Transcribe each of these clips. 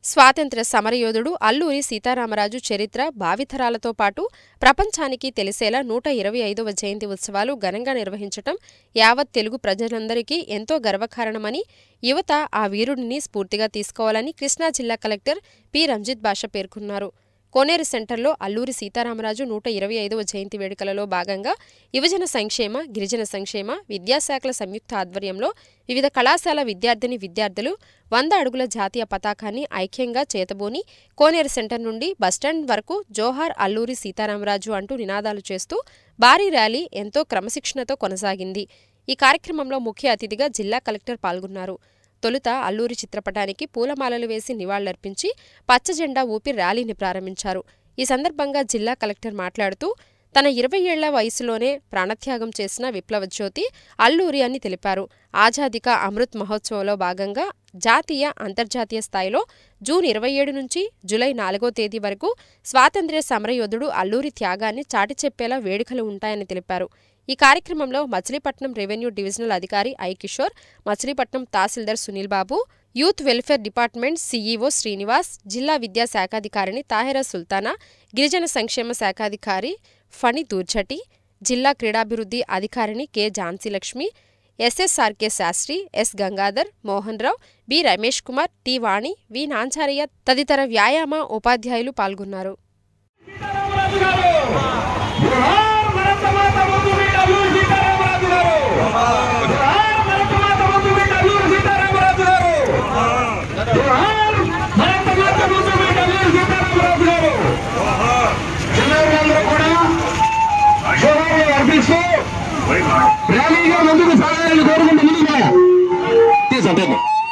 స్వాతంత్ర్య సమరయోధుడు అల్లూరి సీతారామరాజు చరిత్ర భావితరాలతో పాటు ప్రపంచానికి తెలిసేలా నూట ఇరవై ఐదవ జయంతి ఉత్సవాలు ఘనంగా నిర్వహించటం యావత్ తెలుగు ప్రజలందరికీ ఎంతో గర్వకారణమని యువత ఆ వీరుడిని స్ఫూర్తిగా తీసుకోవాలని కృష్ణా జిల్లా కలెక్టర్ పి రంజిత్ బాష పేర్కొన్నారు కోనేరు సెంటర్లో అల్లూరి సీతారామరాజు నూట ఇరవై ఐదవ జయంతి వేడుకలలో భాగంగా యువజన సంక్షేమ గిరిజన సంక్షేమ విద్యాశాఖల సంయుక్త ఆధ్వర్యంలో వివిధ కళాశాల విద్యార్థిని విద్యార్థులు వంద అడుగుల జాతీయ పతాకాన్ని ఐక్యంగా చేతబూని కోనేరు సెంటర్ నుండి బస్టాండ్ వరకు జోహార్ అల్లూరి సీతారామరాజు అంటూ నినాదాలు చేస్తూ భారీ ర్యాలీ ఎంతో క్రమశిక్షణతో కొనసాగింది ఈ కార్యక్రమంలో ముఖ్య అతిథిగా జిల్లా కలెక్టర్ పాల్గొన్నారు తొలుత అల్లూరి చిత్రపటానికి పూలమాలలు వేసి నివాళులర్పించి పచ్చ జెండా ఊపి ర్యాలీని ప్రారంభించారు ఈ సందర్భంగా జిల్లా కలెక్టర్ మాట్లాడుతూ తన ఇరవై ఏళ్ల వయసులోనే ప్రాణత్యాగం చేసిన విప్లవ జ్యోతి అల్లూరి అని తెలిపారు ఆజాదిక అమృత్ మహోత్సవంలో భాగంగా జాతీయ అంతర్జాతీయ స్థాయిలో జూన్ ఇరవై ఏడు నుంచి జూలై నాలుగో తేదీ వరకు స్వాతంత్ర్య సమరయోధుడు అల్లూరి త్యాగాన్ని చాటి చెప్పేలా వేడుకలు ఉంటాయని తెలిపారు ఈ కార్యక్రమంలో మచిలీపట్నం రెవెన్యూ డివిజనల్ అధికారి ఐ కిషోర్ మచిలీపట్నం తహసీల్దార్ Sunil Babu youth welfare department CEO Srinivas జిల్లా విద్యా శాఖాధికారిణి తాహెరా సుల్తానా గిరిజన సంక్షేమ శాఖాధికారి ఫణి దూర్జటి జిల్లా క్రీడాభివృద్ధి అధికారిని K Jhansi Lakshmi SSRK Shastri S Gangadhar Mohan Rao B Ramesh Kumar T Vani V Nancharaiah తదితర వ్యాయామ ఉపాధ్యాయులు పాల్గొన్నారు సీతారామరాజు గారు జోహార్ భరతమాత ముందు వీట అల్లూరి సీతారామరాజు గారు జోహార్ భరతమాత ముందు వీట అల్లూరి సీతారామరాజు గారు జోహార్ భరతమాత ముందు వీట అల్లూరి సీతారామరాజు గారు పిల్లలందరూ కూడా జోహార్లు అర్పిస్తూ ర్యాలీగా ముందుకు సాగాలని కోరుకుంటూ ముందుగా తీసుకుంటాను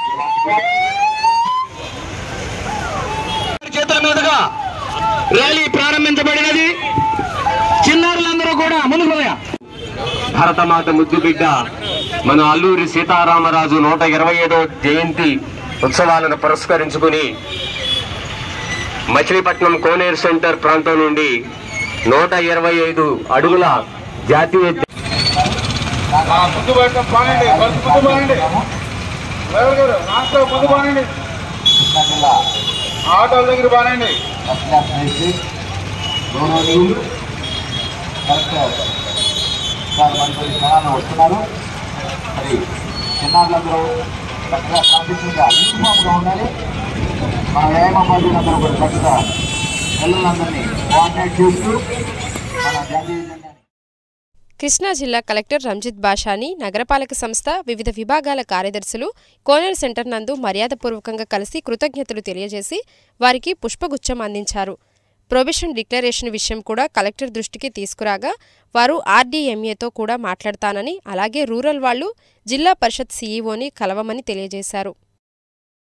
చేతుల మీదుగా ర్యాలీ ప్రారంభించబడినది చిన్నారులందరూ కూడా ముందుకు పోయా భారతమాత ముద్దు బిడ్డ మన అల్లూరి సీతారామరాజు నూట ఇరవై ఏడో జయంతి ఉత్సవాలను పురస్కరించుకుని మచిలీపట్నం కోనేరు సెంటర్ ప్రాంతం నుండి నూట ఇరవై ఐదు అడుగుల జాతీయ ముందు బయట బానండి ముందు బానండి డ్రైవర్ గారు నాతో ముందు బానండి ఆటోల దగ్గర బానండి గౌరవనీయులు కలెక్టర్ సార్ మనతో జనాలు వస్తున్నారు మరి చిన్నారులందరూ చక్కగా కాంపిటీషన్గా యూనిఫామ్గా ఉండాలి మన వ్యాయామ బాధ్యులందరూ కూడా చక్కగా పిల్లలందరినీ కోఆర్డినేట్ చేస్తూ మన జాతీయ జెండాని కృష్ణా జిల్లా కలెక్టర్ రంజిత్ బాషాని నగరపాలక సంస్థ వివిధ విభాగాల కార్యదర్శులు కోనేరు సెంటర్ నందు మర్యాదపూర్వకంగా కలిసి కృతజ్ఞతలు తెలియజేసి వారికి పుష్పగుచ్చం అందించారు ప్రొబిషన్ డిక్లరేషన్ విషయం కూడా కలెక్టర్ దృష్టికి తీసుకురాగా వారు ఆర్డీఎంఏతో కూడా మాట్లాడతానని అలాగే రూరల్ వాళ్ళు జిల్లా పరిషత్ సీఈఓని కలవమని తెలియజేశారు